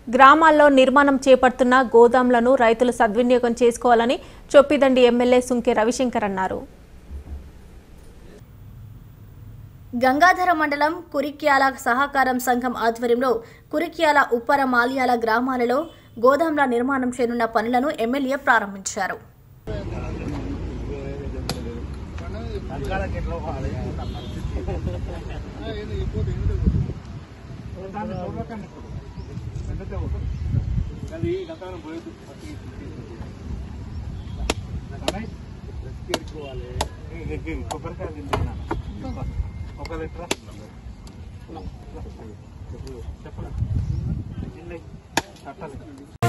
గ్రామాల్లో నిర్మాణం చేపడుతున్న గోదాంలను రైతులు సద్వినియోగం చేసుకోవాలని చొప్పిదండి ఎమ్మెల్యే సుంకె రవిశంకర్ అన్నారు గంగాధర మండలం కురిక్యాల సహకారం సంఘం ఆధ్వర్యంలో కురిక్యాల ఉప్పర మాల్యాల గ్రామాలలో గోదాంల నిర్మాణం చేయనున్న పనులను ఎమ్మెల్యే ప్రారంభించారు ఒక లీటర్ చెప్పండి కట్టాలి